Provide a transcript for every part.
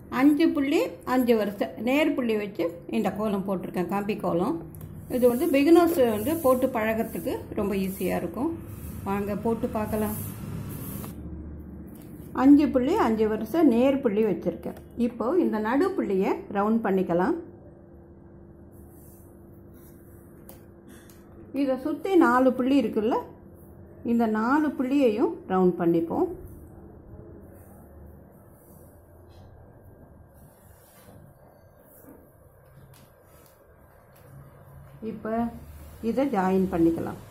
அஞ்சு புள்ளி அஞ்சு வருஷம் நேர் புள்ளி வச்சு இந்த கோலம் போட்டிருக்கேன் கம்பி கோலம் இது வந்து பிகினர்ஸ் வந்து போட்டு பழகிறதுக்கு ரொம்ப ஈஸியாக இருக்கும் வாங்க போட்டு பார்க்கலாம் அஞ்சு புள்ளி அஞ்சு வருஷம் நேர் புள்ளி வச்சுருக்கேன் இப்போ இந்த நடு புள்ளியை ரவுண்ட் பண்ணிக்கலாம் இதை சுற்றி நாலு புள்ளி இருக்குல்ல இந்த நாலு புள்ளியையும் ரவுண்ட் பண்ணிப்போம் இப்போ இதை ஜாயின் பண்ணிக்கலாம்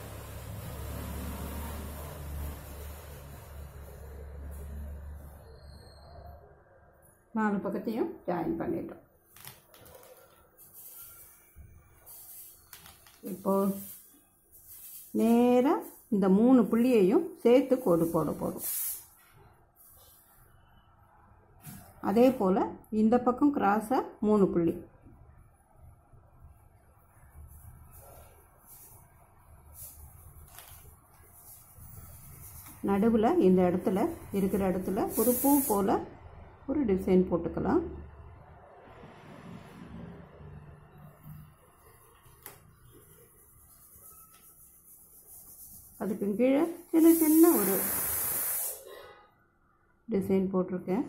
நாலு பக்கத்தையும் ஜாயின் பண்ணிட்டோம் இப்போ நேராக இந்த மூணு புள்ளியையும் சேர்த்து கோடு போட போகிறோம் அதே போல் இந்த பக்கம் கிராஸாக மூணு புள்ளி நடுவில் இந்த இடத்துல இருக்கிற இடத்துல ஒரு பூ போல் ஒரு டிசைன் போட்டுக்கலாம் அதுக்கு கீழே சின்ன சின்ன ஒரு டிசைன் போட்டிருக்கேன்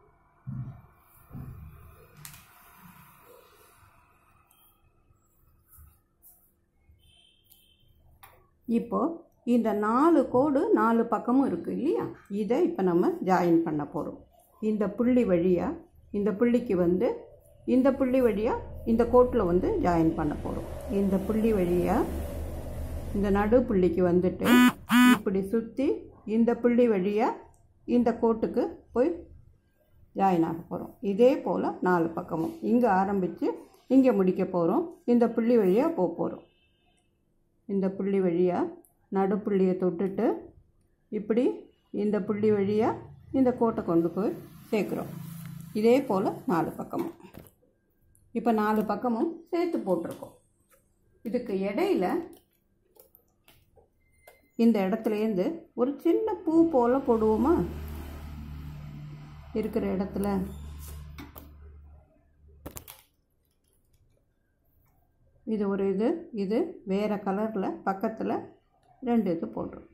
இப்போ இந்த நாலு கோடு நாலு பக்கமும் இருக்குது இல்லையா இதை இப்போ நம்ம ஜாயின் பண்ண போகிறோம் இந்த புள்ளி வழியாக இந்த புள்ளிக்கு வந்து இந்த புள்ளி வழியாக இந்த கோட்டில் வந்து ஜாயின் பண்ண போகிறோம் இந்த புள்ளி வழியாக இந்த நடு புள்ளிக்கு வந்துட்டு இப்படி சுற்றி இந்த புள்ளி வழியாக இந்த கோட்டுக்கு போய் ஜாயின் ஆக போகிறோம் இதே போல் நாலு பக்கமும் இங்கே ஆரம்பித்து இங்கே முடிக்க போகிறோம் இந்த புள்ளி வழியாக போக போகிறோம் இந்த புள்ளி வழியாக நடுப்புள்ளியை தொட்டுட்டு இப்படி இந்த புள்ளி வழியாக இந்த கோட்டை கொண்டு போய் சேர்க்குறோம் இதே போல் நாலு பக்கமும் இப்போ நாலு பக்கமும் சேர்த்து போட்டிருக்கோம் இதுக்கு இடையில இந்த இடத்துலேருந்து ஒரு சின்ன பூ போல் போடுவோமா இருக்கிற இடத்துல இது ஒரு இது இது வேறு கலரில் பக்கத்தில் ரெண்டு இது போடுறோம்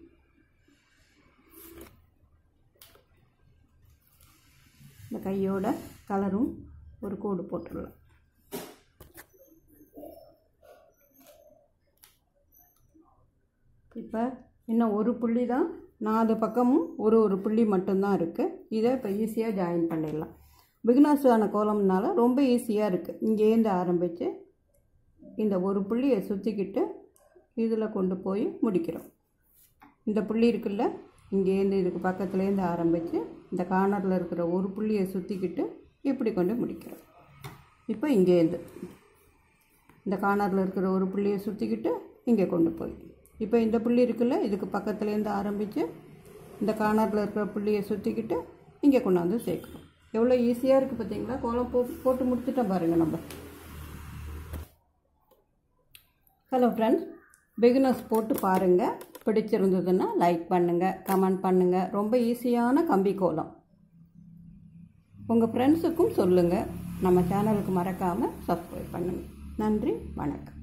இந்த கையோட கலரும் ஒரு கோடு போட்டுடலாம் இப்போ இன்னும் ஒரு புள்ளி தான் நாலு பக்கமும் ஒரு ஒரு புள்ளி மட்டும்தான் இருக்குது இதை இப்போ ஈஸியாக ஜாயின் பண்ணிடலாம் பிகினர்ஸான கோலம்னால ரொம்ப ஈஸியாக இருக்குது இங்கேருந்து ஆரம்பித்து இந்த ஒரு புள்ளியை சுற்றிக்கிட்டு இதில் கொண்டு போய் முடிக்கிறோம் இந்த புள்ளி இருக்குல்ல இங்கேருந்து இதுக்கு பக்கத்துலேருந்து ஆரம்பித்து இந்த கார்னரில் இருக்கிற ஒரு புள்ளியை சுற்றிக்கிட்டு இப்படி கொண்டு முடிக்கிறோம் இப்போ இங்கேருந்து இந்த கார்னரில் இருக்கிற ஒரு புள்ளியை சுற்றிக்கிட்டு இங்கே கொண்டு போய் இப்போ இந்த புள்ளி இருக்குல்ல இதுக்கு பக்கத்துலேருந்து ஆரம்பித்து இந்த கார்னரில் இருக்கிற புள்ளியை சுற்றிக்கிட்டு இங்கே கொண்டாந்து சேர்க்குறோம் எவ்வளோ ஈஸியாக இருக்குது பார்த்தீங்களா கோலம் போ போட்டு முடிச்சுட்டோம் பாருங்கள் நம்ம ஹலோ ஃப்ரெண்ட்ஸ் பிகினர்ஸ் போட்டு பாருங்கள் பிடிச்சிருந்ததுன்னா லைக் பண்ணுங்கள் கமெண்ட் பண்ணுங்கள் ரொம்ப ஈஸியான கம்பி கோலம் உங்கள் ஃப்ரெண்ட்ஸுக்கும் சொல்லுங்கள் நம்ம சேனலுக்கு மறக்காமல் சப்ஸ்கிரைப் பண்ணுங்கள் நன்றி வணக்கம்